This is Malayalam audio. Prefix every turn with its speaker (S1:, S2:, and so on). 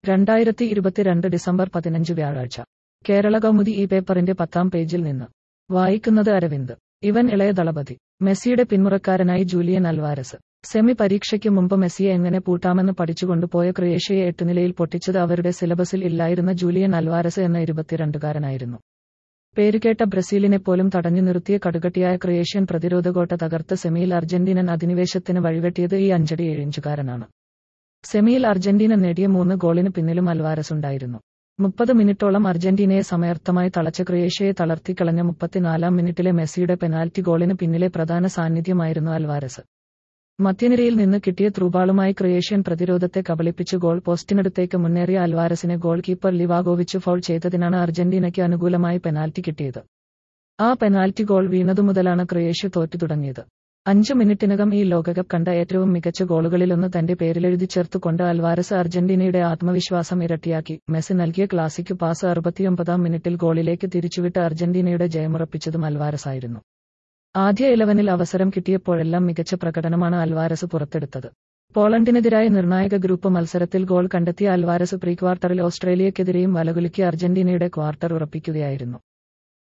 S1: രണ്ടായിരത്തി ഇരുപത്തിരണ്ട് ഡിസംബർ പതിനഞ്ച് വ്യാഴാഴ്ച കേരള കൗമുദി ഈ പേപ്പറിന്റെ പത്താം പേജിൽ നിന്ന് വായിക്കുന്നത് അരവിന്ദ് ഇവൻ ഇളയ ദളപതി മെസ്സിയുടെ പിന്മുറക്കാരനായി ജൂലിയൻ അൽവാരസ് സെമി പരീക്ഷയ്ക്ക് മുമ്പ് മെസ്സിയെ എങ്ങനെ പൂട്ടാമെന്ന് പഠിച്ചുകൊണ്ടുപോയ ക്രൊയേഷ്യയെ എട്ടുനിലയിൽ പൊട്ടിച്ചത് അവരുടെ സിലബസിൽ ഇല്ലായിരുന്ന ജൂലിയൻ അൽവാരസ് എന്ന ഇരുപത്തിരണ്ടുകാരനായിരുന്നു പേരുകേട്ട ബ്രസീലിനെ പോലും തടഞ്ഞു നിർത്തിയ കടുകട്ടിയായ ക്രൊയേഷ്യൻ പ്രതിരോധകോട്ട തകർത്ത് സെമിയിൽ അർജന്റീനൻ അധിനിവേശത്തിന് വഴിവെട്ടിയത് ഈ അഞ്ചടി ഏഴിഞ്ചുകാരനാണ് സെമിയിൽ അർജന്റീന നേടിയ മൂന്ന് ഗോളിന് പിന്നിലും അൽവാരസ് ഉണ്ടായിരുന്നു മുപ്പത് മിനിറ്റോളം അർജന്റീനയെ സമയർത്ഥമായി തളച്ച ക്രൊയേഷ്യയെ തളർത്തിക്കളഞ്ഞ മുപ്പത്തിനാലാം മിനിറ്റിലെ മെസ്സിയുടെ പെനാൽറ്റി ഗോളിന് പിന്നിലെ പ്രധാന സാന്നിധ്യമായിരുന്നു അൽവാരസ് മധ്യനിരയിൽ നിന്ന് കിട്ടിയ ത്രൂബാളുമായി ക്രൊയേഷ്യൻ പ്രതിരോധത്തെ കബളിപ്പിച്ച് ഗോൾ പോസ്റ്റിനടുത്തേക്ക് മുന്നേറിയ അൽവാരസിനെ ഗോൾ കീപ്പർ ലിവാഗോവിച്ച് ഫൗൾ ചെയ്തതിനാണ് അർജന്റീനയ്ക്ക് അനുകൂലമായി പെനാൽറ്റി കിട്ടിയത് ആ പെനാൽറ്റി ഗോൾ വീണതുമുതലാണ് ക്രൊയേഷ്യ തോറ്റു തുടങ്ങിയത് അഞ്ച് മിനിറ്റിനകം ഈ ലോകകപ്പ് കണ്ട ഏറ്റവും മികച്ച ഗോളുകളിലൊന്ന് തന്റെ പേരിലെഴുതി ചേർത്തുകൊണ്ട് അൽവാരസ് അർജന്റീനയുടെ ആത്മവിശ്വാസം ഇരട്ടിയാക്കി മെസ്സി നൽകിയ ക്ലാസിക് പാസ് അറുപത്തിയൊമ്പതാം മിനിറ്റിൽ ഗോളിലേക്ക് തിരിച്ചുവിട്ട് അർജന്റീനയുടെ ജയമുറപ്പിച്ചതും അൽവാരസായിരുന്നു ആദ്യ ഇലവനിൽ അവസരം കിട്ടിയപ്പോഴെല്ലാം മികച്ച പ്രകടനമാണ് അൽവാരസ് പുറത്തെടുത്തത് പോളണ്ടിനെതിരായ നിർണായക ഗ്രൂപ്പ് മത്സരത്തിൽ ഗോൾ കണ്ടെത്തിയ അൽവാരസ് പ്രീ ക്വാർട്ടറിൽ ഓസ്ട്രേലിയക്കെതിരെയും വലകുലുക്കി അർജന്റീനയുടെ ക്വാർട്ടർ ഉറപ്പിക്കുകയായിരുന്നു